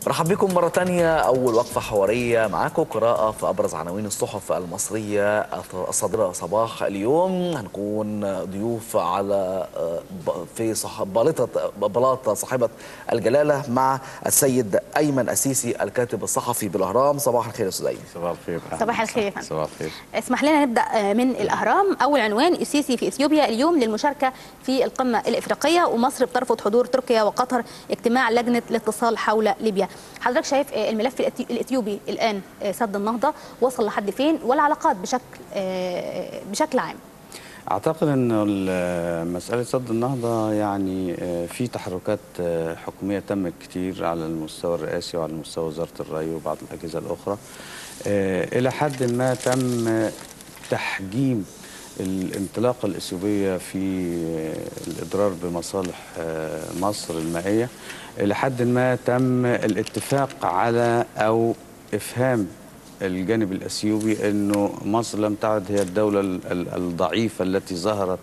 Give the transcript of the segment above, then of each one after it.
مرحب بكم مرة تانية أول وقفة حوارية معاكم قراءة في أبرز عناوين الصحف المصرية الصادرة صباح اليوم هنكون ضيوف على في صح بلاطة بلاطة صاحبة الجلالة مع السيد أيمن أسيسي الكاتب الصحفي بالأهرام صباح الخير يا أستاذ أيمن صباح الخير صباح الخير يا فندم. صباح الخير اسمح لنا نبدا من الاهرام اول عنوان السيسي في اثيوبيا اليوم للمشاركه في القمه الافريقيه ومصر بترفض حضور تركيا وقطر اجتماع لجنه الاتصال حول ليبيا حضرتك شايف الملف الأثي- الاثيوبي الان سد النهضه وصل لحد فين والعلاقات بشكل بشكل عام اعتقد ان ال- مساله سد النهضه يعني آه، في تحركات آه، حكوميه تمت كتير على المستوى الرئاسي وعلى مستوى وزاره الري وبعض الاجهزه الاخرى آه، الى حد ما تم تحجيم الانطلاقه الاثيوبيه في آه، الاضرار بمصالح آه، مصر المائيه الى حد ما تم الاتفاق على او افهام الجانب الاثيوبي انه مصر لم تعد هي الدوله ال- ال- الضعيفه التي ظهرت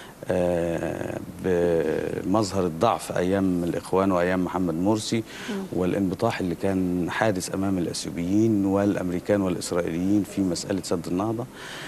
آه، بمظهر الضعف ايام الاخوان وايام محمد مرسي والانبطاح اللي كان حادث امام الاثيوبيين والامريكان والاسرائيليين في مساله سد النهضه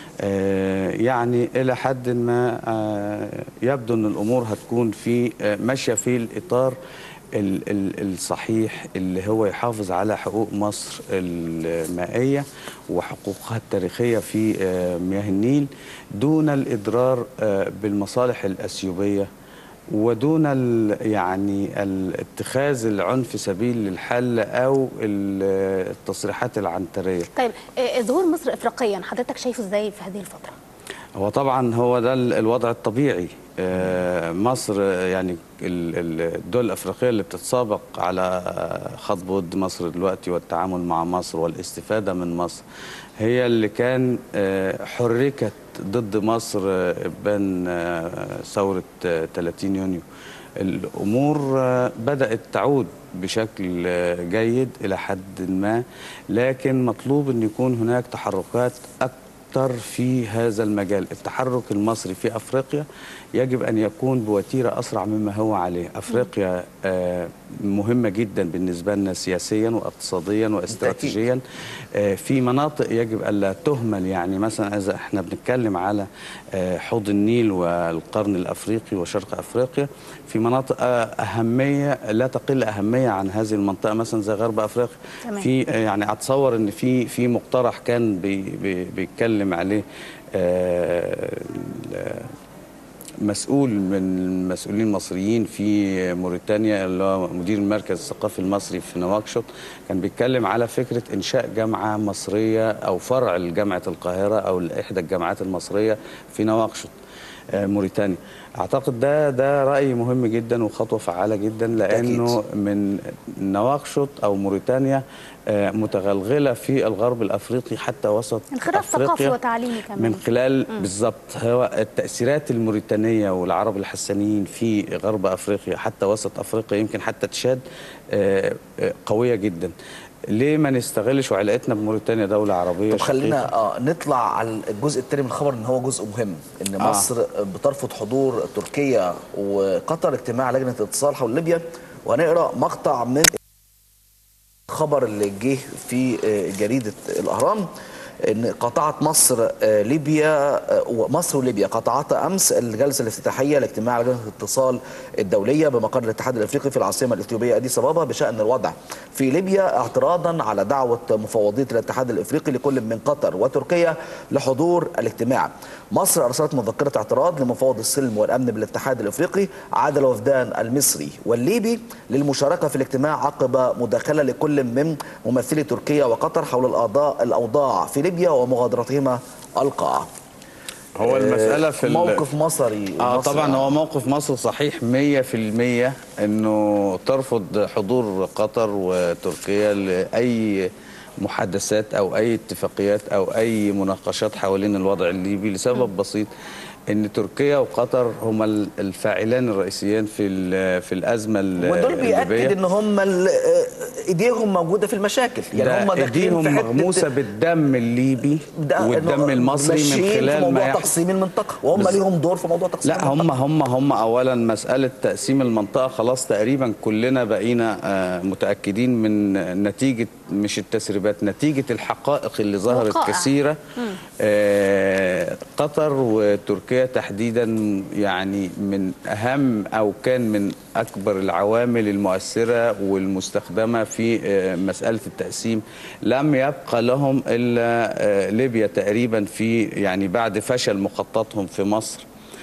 آه، يعني الى حد ما آه، يبدو ان الامور هتكون في آه، ماشيه في الاطار ال- ال- الصحيح اللي هو يحافظ على حقوق مصر المائية وحقوقها التاريخية في آه، مياه النيل دون الإضرار آه، بالمصالح الأثيوبية ودون ال- يعني ال- اتخاذ العنف سبيل للحل أو ال- التصريحات العنترية طيب آه، ظهور مصر افريقيا حضرتك شايفه ازاي في هذه الفتره هو طبعا هو ده ال- الوضع الطبيعي آه، مصر آه، يعني ال- ال- الدول الافريقيه اللي بتتسابق على آه، خطب ود مصر دلوقتي والتعامل مع مصر والاستفاده من مصر هي اللي كان آه، حركت ضد مصر آه، ابان آه، ثوره آه، 30 يونيو الامور آه، بدات تعود بشكل آه، جيد الى حد ما لكن مطلوب ان يكون هناك تحركات اكثر أكثر في هذا المجال التحرك المصري في أفريقيا يجب أن يكون بوتيرة أسرع مما هو عليه أفريقيا آه، مهمة جدا بالنسبة لنا سياسيا واقتصاديا واستراتيجيا آه، في مناطق يجب ألا تهمل يعني مثلا إذا احنا بنتكلم على آه، حوض النيل والقرن الأفريقي وشرق أفريقيا في مناطق آه، أهمية لا تقل أهمية عن هذه المنطقة مثلا زي غرب أفريقيا تمام. في يعني اتصور ان في في مقترح كان بي بي بيتكلم عليه آه، ال- مسؤول من المسؤولين المصريين في موريتانيا اللي هو مدير المركز الثقافي المصري في نواكشوط كان بيتكلم على فكره انشاء جامعه مصريه او فرع لجامعه القاهره او احدى الجامعات المصريه في نواكشوط آه، موريتانيا اعتقد ده ده راي مهم جدا وخطوه فعاله جدا لانه من نواكشوط او موريتانيا آه، متغلغله في الغرب الافريقي حتى وسط انخراط ثقافي أفريقيا وتعليمي كمان من خلال بالظبط هو التاثيرات الموريتانيه والعرب الحسانيين في غرب افريقيا حتى وسط افريقيا يمكن حتى تشاد آه، آه، قويه جدا ليه ما نستغلش وعلاقتنا بموريتانيا دوله عربيه طب شقيقة؟ خلينا اه نطلع على الجزء الثاني من الخبر ان هو جزء مهم ان آه. مصر بترفض حضور تركيا وقطر اجتماع لجنه الاتصال حول ليبيا وهنقرا مقطع من الخبر اللي جه في آه، جريده الاهرام ان قاطعت مصر آه، ليبيا آه، ومصر وليبيا قاطعتا امس الجلسه الافتتاحيه لاجتماع لجنه الاتصال الدوليه بمقر الاتحاد الافريقي في العاصمه الاثيوبيه اديس ابابا بشان الوضع في ليبيا اعتراضا على دعوه مفوضيه الاتحاد الافريقي لكل من قطر وتركيا لحضور الاجتماع. مصر ارسلت مذكره اعتراض لمفوض السلم والامن بالاتحاد الافريقي عاد الوفدان المصري والليبي للمشاركه في الاجتماع عقب مداخله لكل من ممثلي تركيا وقطر حول الاوضاع الاوضاع في ليبيا ومغادرتهما القاعه. هو المساله في ال- موقف مصري اه مصري. طبعا هو موقف مصر صحيح 100% انه ترفض حضور قطر وتركيا لاي محادثات او اي اتفاقيات او اي مناقشات حوالين الوضع الليبي لسبب بسيط ان تركيا وقطر هما ال- الفاعلان الرئيسيين في ال- في الازمه ال- ودول بيأكد الليبية. ان هم ال- آه، ايديهم موجوده في المشاكل يعني هم ده داخلين ايديهم في حتة مغموسه بالدم الليبي ده والدم إنه المصري من ماشيين في خلال ما موضوع يحصل تقسيم المنطقه وهم بز- ليهم دور في موضوع تقسيم لا هم هم هم اولا مساله تقسيم المنطقه خلاص تقريبا كلنا بقينا آه، متاكدين من نتيجه مش التسريبات نتيجه الحقائق اللي ظهرت وقائع. كثيره آه، قطر وتركيا تحديدا يعني من اهم او كان من اكبر العوامل المؤثره والمستخدمه في آه، مساله التقسيم لم يبقى لهم الا آه، ليبيا تقريبا في يعني بعد فشل مخططهم في مصر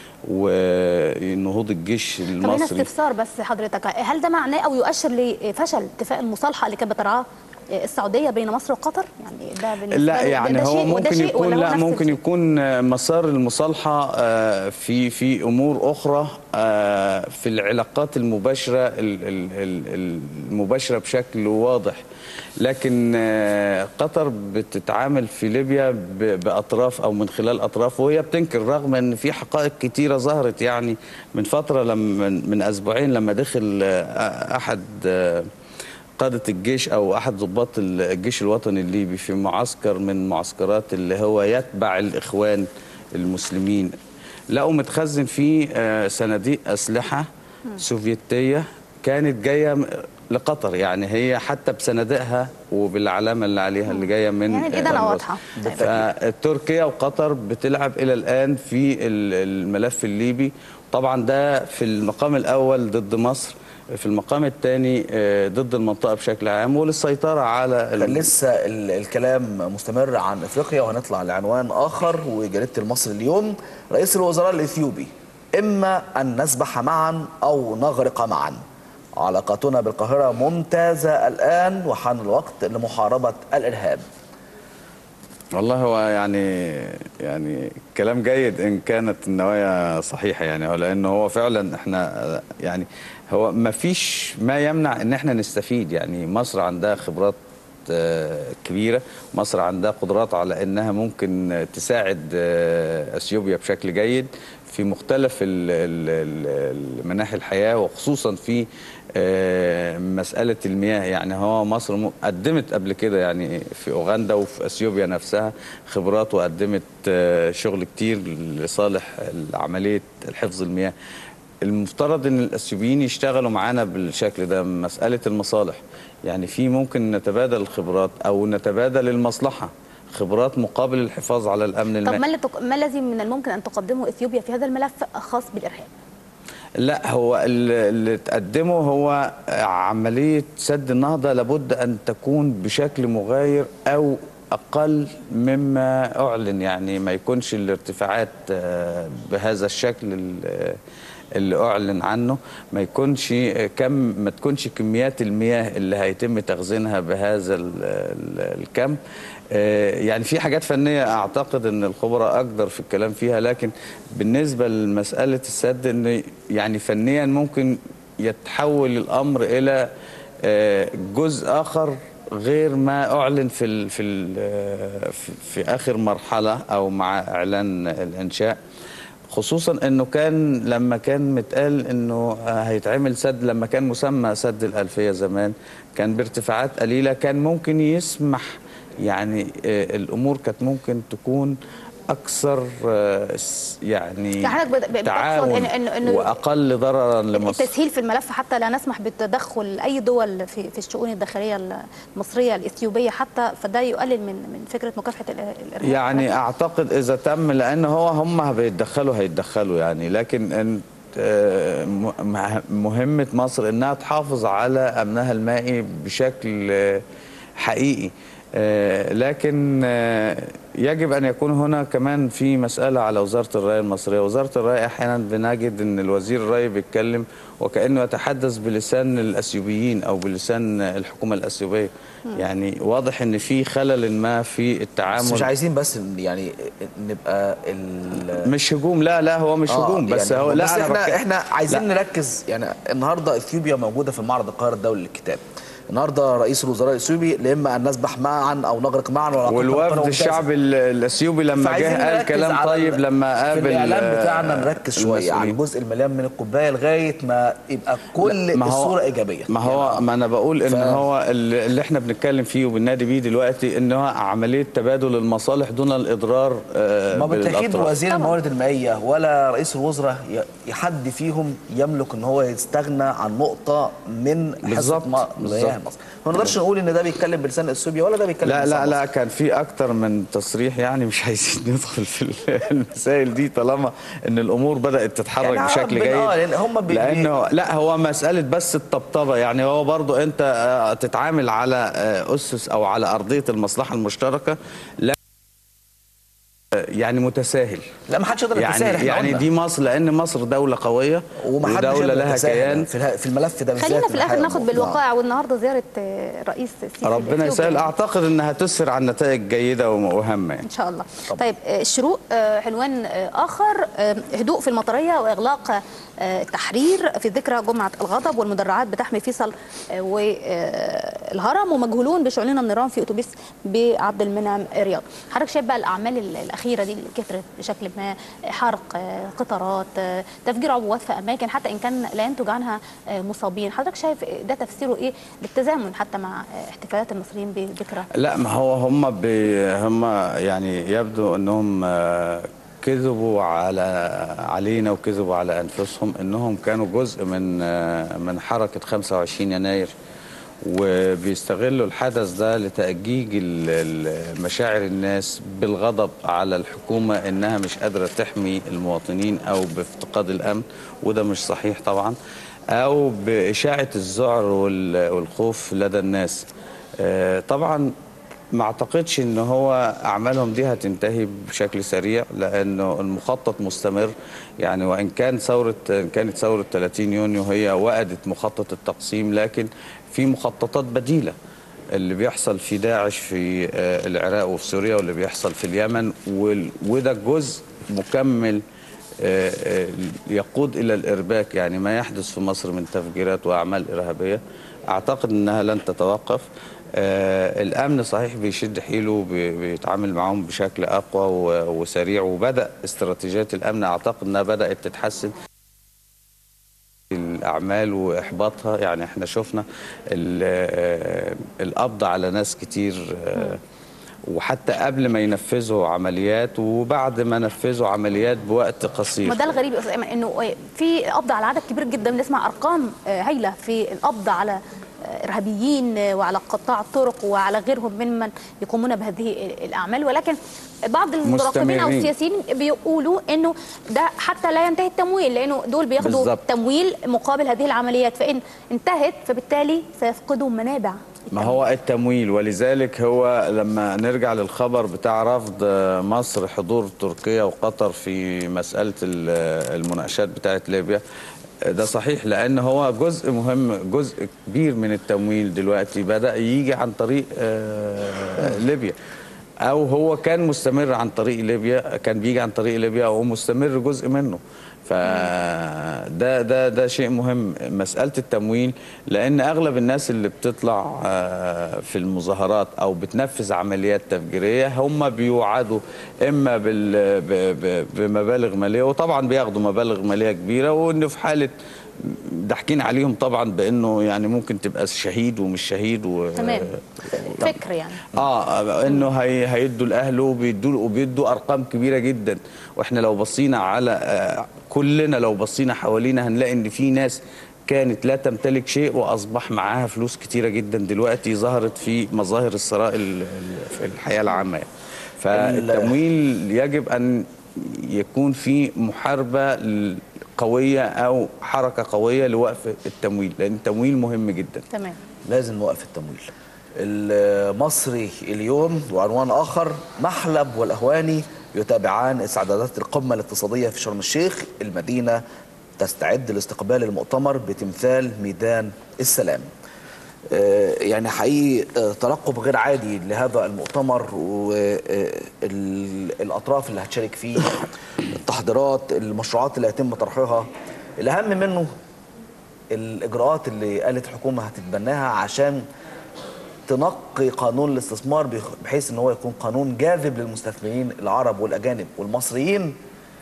ونهوض الجيش طب هنا المصري استفسار بس حضرتك هل ده معناه او يؤشر لفشل اتفاق المصالحه اللي كانت بترعاه السعوديه بين مصر وقطر يعني ده بالنسبه لا له- ده- يعني ده هو شيء وده ممكن شيء يكون ولا هو لا نفس ممكن الشيء؟ يكون آه، مسار المصالحه آه، في في امور اخرى آه، في العلاقات المباشره ال- ال- ال- المباشره بشكل واضح لكن آه، قطر بتتعامل في ليبيا ب- باطراف او من خلال اطراف وهي بتنكر رغم ان في حقائق كتيره ظهرت يعني من فتره لما من من اسبوعين لما دخل آه، احد آه، قادة الجيش أو أحد ضباط الجيش الوطني الليبي في معسكر من معسكرات اللي هو يتبع الإخوان المسلمين لقوا متخزن فيه آه، صناديق أسلحة سوفيتية كانت جاية م- لقطر يعني هي حتى بصناديقها وبالعلامة اللي عليها اللي جاية من يعني الإدانة آه، واضحة. فتركيا وقطر بتلعب إلى الآن في ال- الملف الليبي طبعا ده في المقام الأول ضد مصر في المقام الثاني ضد المنطقة بشكل عام وللسيطرة على ال- لسه ال- الكلام مستمر عن افريقيا وهنطلع لعنوان اخر وجريده المصري اليوم رئيس الوزراء الاثيوبي اما ان نسبح معا او نغرق معا علاقتنا بالقاهره ممتازه الان وحان الوقت لمحاربه الارهاب والله هو يعني يعني كلام جيد ان كانت النوايا صحيحه يعني هو لان هو فعلا احنا يعني هو ما فيش ما يمنع ان احنا نستفيد يعني مصر عندها خبرات آه، كبيره مصر عندها قدرات على انها ممكن تساعد آه، اثيوبيا بشكل جيد في مختلف ال- ال- ال- مناحي الحياه وخصوصا في آه، مسألة المياه يعني هو مصر م- قدمت قبل كده يعني في أوغندا وفي أثيوبيا نفسها خبرات وقدمت آه، شغل كتير لصالح عملية حفظ المياه المفترض ان الاثيوبيين يشتغلوا معانا بالشكل ده مساله المصالح يعني في ممكن نتبادل الخبرات او نتبادل المصلحه خبرات مقابل الحفاظ على الامن طب المائي ما, اللي تق... ما الذي من الممكن ان تقدمه اثيوبيا في هذا الملف خاص بالارهاب؟ لا هو ال- اللي تقدمه هو عملية سد النهضة لابد أن تكون بشكل مغاير أو أقل مما أعلن يعني ما يكونش الارتفاعات آه، بهذا الشكل ال- اللي أعلن عنه ما يكونش كم ما تكونش كميات المياه اللي هيتم تخزينها بهذا ال- ال- الكم آه، يعني في حاجات فنية أعتقد أن الخبراء أقدر في الكلام فيها لكن بالنسبة لمسألة السد أن يعني فنيا ممكن يتحول الأمر إلى آه، جزء آخر غير ما أعلن في ال في ال في- في آخر مرحلة أو مع إعلان الإنشاء خصوصا انه كان لما كان متقال انه هيتعمل سد لما كان مسمى سد الالفيه زمان كان بارتفاعات قليله كان ممكن يسمح يعني آه، الامور كانت ممكن تكون اكثر آه، س- يعني يعني حضرتك بت- بتقصد تعاون إن- إن- إن واقل ضررا لمصر التسهيل في الملف حتى لا نسمح بالتدخل اي دول في في الشؤون الداخليه المصريه الاثيوبيه حتى فده يقلل من من فكره مكافحه الإر- الارهاب يعني اعتقد اذا تم لان هو هم بيتدخلوا هيتدخلوا يعني لكن انت آه، م- مه- مهمة مصر انها تحافظ على امنها المائي بشكل آه، حقيقي آه، لكن آه، يجب ان يكون هنا كمان في مسألة على وزارة الري المصرية وزارة الري احيانا بنجد ان الوزير الري بيتكلم وكأنه يتحدث بلسان الاثيوبيين او بلسان الحكومة الاثيوبية يعني واضح ان في خلل ما في التعامل بس مش عايزين بس يعني نبقى ال مش هجوم لا لا هو مش آه، هجوم بس يعني هو لا بس أنا احنا بك- احنا عايزين لا. نركز يعني النهارده اثيوبيا موجوده في معرض القاهره الدولي للكتاب النهارده رئيس الوزراء الاثيوبي لاما ان نسبح معا او نغرق معا والعلاقات تبقى والوفد ممتازة. الشعبي ال- الاثيوبي لما فعايزين جه قال نركز كلام على طيب ال- لما قابل في الاعلام آه، بتاعنا نركز شويه على المسؤولين. الجزء المليان من الكوبايه لغايه ما يبقى كل ما هو- الصوره ايجابيه ما هو ما انا بقول ان ف- هو اللي اللي احنا بنتكلم فيه وبننادي بيه دلوقتي ان هو عمليه تبادل المصالح دون الاضرار آه، ما بالتاكيد بالأطراف. وزير الموارد المائيه ولا رئيس الوزراء ي- حد فيهم يملك ان هو يستغنى عن نقطه من حصه بالظبط، ما- بالظبط. مياه مصر ما نقدرش نقول ان ده بيتكلم بلسان اثيوبيا ولا ده بيتكلم لا بلسان لا مصر. لا كان في اكتر من تصريح يعني مش عايزين ندخل في ال- المسائل دي طالما ان الامور بدات تتحرك يعني بشكل بن- جيد آه، لأن هم بي- لانه لا هو مساله بس الطبطبه يعني هو برضو انت آه، تتعامل على آه، اسس او على ارضيه المصلحه المشتركه لا آه، يعني متساهل لا ما حدش يقدر يتساهل يعني احنا يعني قلنا. دي مصر لان مصر دوله قويه وما حدش ودوله يقدر لها يتساهل كيان في اله- في الملف ده بالذات خلينا في الاخر الحقيقة. ناخد نعم. بالوقائع والنهارده زياره آه، رئيس السيسي ربنا لإثيوبيا. يسهل اعتقد انها تسهر عن نتائج جيده وهامه يعني. ان شاء الله طيب آه، الشروق آه، عنوان آه، اخر آه، هدوء في المطريه واغلاق آه، التحرير في ذكرى جمعه الغضب والمدرعات بتحمي فيصل آه، والهرم ومجهولون بشعلنا النيران في اتوبيس بعبد المنعم رياض حضرتك شايف بقى الاعمال ال- الاخيره دي اللي كثرت بشكل ما حرق آه، قطارات آه، تفجير عبوات في اماكن حتى ان كان لا ينتج عنها آه، مصابين حضرتك شايف ده تفسيره ايه بالتزامن حتى مع آه، احتفالات المصريين بذكرى لا ما هو هم بي هم يعني يبدو انهم آه، كذبوا على علينا وكذبوا على انفسهم انهم كانوا جزء من آه، من حركه 25 يناير وبيستغلوا الحدث ده لتأجيج ال- ال- مشاعر الناس بالغضب على الحكومة إنها مش قادرة تحمي المواطنين أو بافتقاد الأمن وده مش صحيح طبعا أو بإشاعة الذعر وال- والخوف لدى الناس آه، طبعا ما اعتقدش ان هو اعمالهم دي هتنتهي بشكل سريع لانه المخطط مستمر يعني وان كان ثوره إن كانت ثوره 30 يونيو هي وأدت مخطط التقسيم لكن في مخططات بديله اللي بيحصل في داعش في آه، العراق وفي سوريا واللي بيحصل في اليمن وال- وده جزء مكمل آه، آه، يقود الى الارباك يعني ما يحدث في مصر من تفجيرات واعمال ارهابيه اعتقد انها لن تتوقف آه، الامن صحيح بيشد حيله وبي- بيتعامل معاهم بشكل اقوى و- وسريع وبدا استراتيجيات الامن اعتقد انها بدات تتحسن الاعمال واحباطها يعني احنا شفنا ال- آه، القبض على ناس كتير آه، وحتى قبل ما ينفذوا عمليات وبعد ما نفذوا عمليات بوقت قصير ما ده الغريب يا استاذ ايمن انه في قبض على عدد كبير جدا بنسمع ارقام آه، هايله في القبض على آه، ارهابيين آه، وعلى قطاع الطرق وعلى غيرهم ممن يقومون بهذه الاعمال ولكن بعض المراقبين او مستمرين. السياسيين بيقولوا انه ده حتى لا ينتهي التمويل لانه دول بياخدوا بالظبط. تمويل مقابل هذه العمليات فان انتهت فبالتالي سيفقدوا منابع ما هو التمويل ولذلك هو لما نرجع للخبر بتاع رفض مصر حضور تركيا وقطر في مسألة ال- المناقشات بتاعت ليبيا ده صحيح لأن هو جزء مهم جزء كبير من التمويل دلوقتي بدأ يجي عن طريق آه، ليبيا أو هو كان مستمر عن طريق ليبيا كان بيجي عن طريق ليبيا ومستمر جزء منه فده ده ده شيء مهم مسألة التمويل لأن أغلب الناس اللي بتطلع آه، في المظاهرات أو بتنفذ عمليات تفجيرية هم بيوعدوا إما بال- ب- ب- بمبالغ مالية وطبعا بياخدوا مبالغ مالية كبيرة وإنه في حالة ضاحكين عليهم طبعا بانه يعني ممكن تبقى شهيد ومش شهيد و... تمام فكر يعني اه انه هي هيدوا لاهله وبيدوا وبيدوا ارقام كبيره جدا واحنا لو بصينا على آه كلنا لو بصينا حوالينا هنلاقي ان في ناس كانت لا تمتلك شيء واصبح معاها فلوس كتيره جدا دلوقتي ظهرت في مظاهر الثراء ال- ال- في الحياه العامه يعني. فالتمويل يجب ان يكون في محاربه ل- قويه او حركه قويه لوقف التمويل لان التمويل مهم جدا تمام لازم نوقف التمويل المصري اليوم وعنوان آخر محلب والأهواني يتابعان استعدادات القمة الاقتصادية في شرم الشيخ المدينة تستعد لاستقبال المؤتمر بتمثال ميدان السلام آه، يعني حقيقي آه، ترقب غير عادي لهذا المؤتمر والأطراف اللي هتشارك فيه التحضيرات المشروعات اللي هيتم طرحها الأهم منه الاجراءات اللي قالت الحكومه هتتبناها عشان تنقي قانون الاستثمار بخ- بحيث ان هو يكون قانون جاذب للمستثمرين العرب والاجانب والمصريين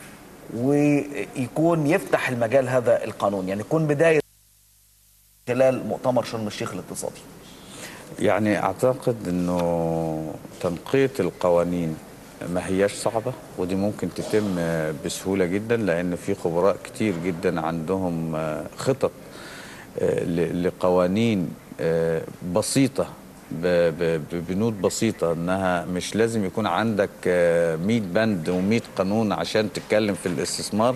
ويكون يفتح المجال هذا القانون يعني يكون بدايه خلال مؤتمر شرم الشيخ الاقتصادي يعني اعتقد انه تنقية القوانين ما هياش صعبة ودي ممكن تتم بسهولة جدا لان في خبراء كتير جدا عندهم خطط ل- لقوانين بسيطة ب- ب- ببنود بسيطة انها مش لازم يكون عندك 100 بند و100 قانون عشان تتكلم في الاستثمار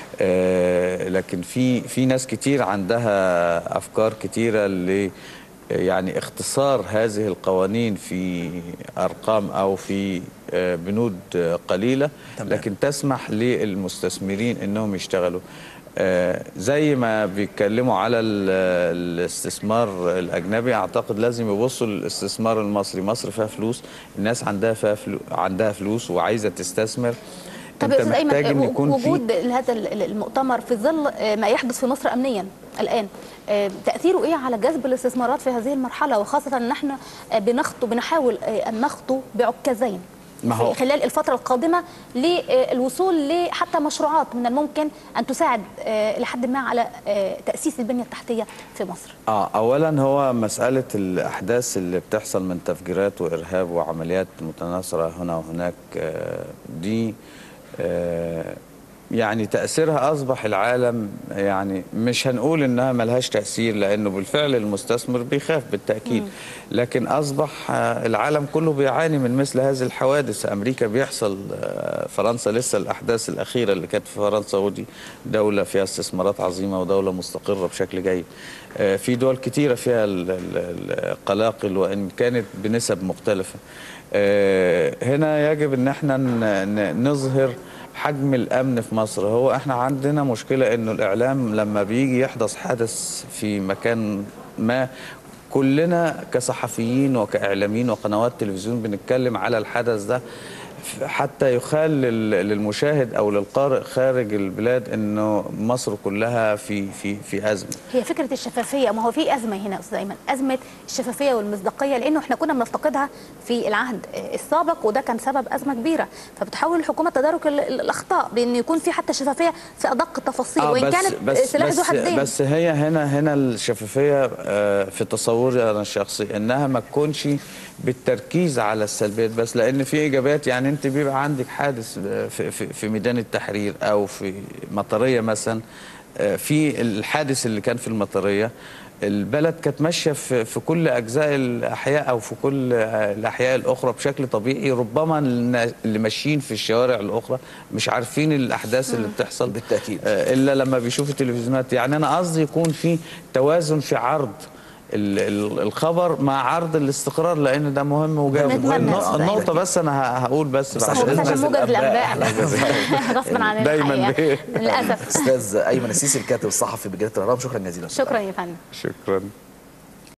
آه، لكن في في ناس كتير عندها افكار كتيرة ل يعني اختصار هذه القوانين في ارقام او في آه، بنود آه، قليله تمام. لكن تسمح للمستثمرين انهم يشتغلوا آه، زي ما بيتكلموا على ال- الاستثمار الاجنبي اعتقد لازم يبصوا للاستثمار المصري مصر فيها فلوس الناس عندها فيها فلو عندها فلوس وعايزه تستثمر طب انت يا استاذ محتاج ايمن ان يكون في وجود هذا ال- المؤتمر في ظل آه، ما يحدث في مصر امنيا الان آه، تاثيره ايه على جذب الاستثمارات في هذه المرحله وخاصه ان احنا آه، بنخطو بنحاول آه، ان نخطو بعكازين ما هو- في خلال الفترة القادمة للوصول لحتى مشروعات من الممكن أن تساعد آه، لحد ما على آه، تأسيس البنية التحتية في مصر اه اولا هو مساله الاحداث اللي بتحصل من تفجيرات وارهاب وعمليات متناثره هنا وهناك آه دي آه يعني تاثيرها اصبح العالم يعني مش هنقول انها ملهاش تاثير لانه بالفعل المستثمر بيخاف بالتاكيد لكن اصبح آه العالم كله بيعاني من مثل هذه الحوادث امريكا بيحصل آه فرنسا لسه الاحداث الاخيره اللي كانت في فرنسا ودي دوله فيها استثمارات عظيمه ودوله مستقره بشكل جيد آه في دول كتيره فيها ال- ال- القلاقل وان كانت بنسب مختلفه آه هنا يجب ان احنا ن- ن- نظهر حجم الامن في مصر هو احنا عندنا مشكله انه الاعلام لما بيجي يحدث حدث في مكان ما كلنا كصحفيين وكاعلاميين وقنوات تلفزيون بنتكلم على الحدث ده ف- حتى يخال لل- للمشاهد او للقارئ خارج البلاد انه مصر كلها في في في ازمه هي فكرة الشفافية ما هو في أزمة هنا يا أستاذ أيمن أزمة الشفافية والمصداقية لأنه إحنا كنا بنفتقدها في العهد آه، السابق وده كان سبب أزمة كبيرة فبتحاول الحكومة تدارك ال- ال- الأخطاء بأن يكون في حتى شفافية في أدق التفاصيل آه، وإن بس كانت بس سلاح ذو بس, حدين بس هي هنا هنا الشفافيه آه، في تصوري انا الشخصي انها ما تكونش بالتركيز على السلبيات بس لان في ايجابيات يعني انت بيبقى عندك حادث آه، في في, في ميدان التحرير او في مطريه مثلا آه، في الحادث اللي كان في المطريه البلد كانت ماشيه في في كل اجزاء الاحياء او في كل آه، الاحياء الاخرى بشكل طبيعي ربما النا- اللي ماشيين في الشوارع الاخرى مش عارفين الاحداث اللي بتحصل بالتأكيد. آه، الا لما بيشوفوا التلفزيونات يعني انا قصدي يكون في توازن في عرض ال- ال- الخبر مع عرض الاستقرار لان ده مهم وجاي نتمنى النقطه ده. النقطة بس انا ه- هقول بس بس بعد هو بس إذنك. عشان موجز الأنباء. الأنباء غصبا عننا دايماً الحقيقة. بيه. للأسف استاذ ايمن السيسي الكاتب الصحفي بجريده الاهرام شكرا جزيلا شكرا يا فندم شكرا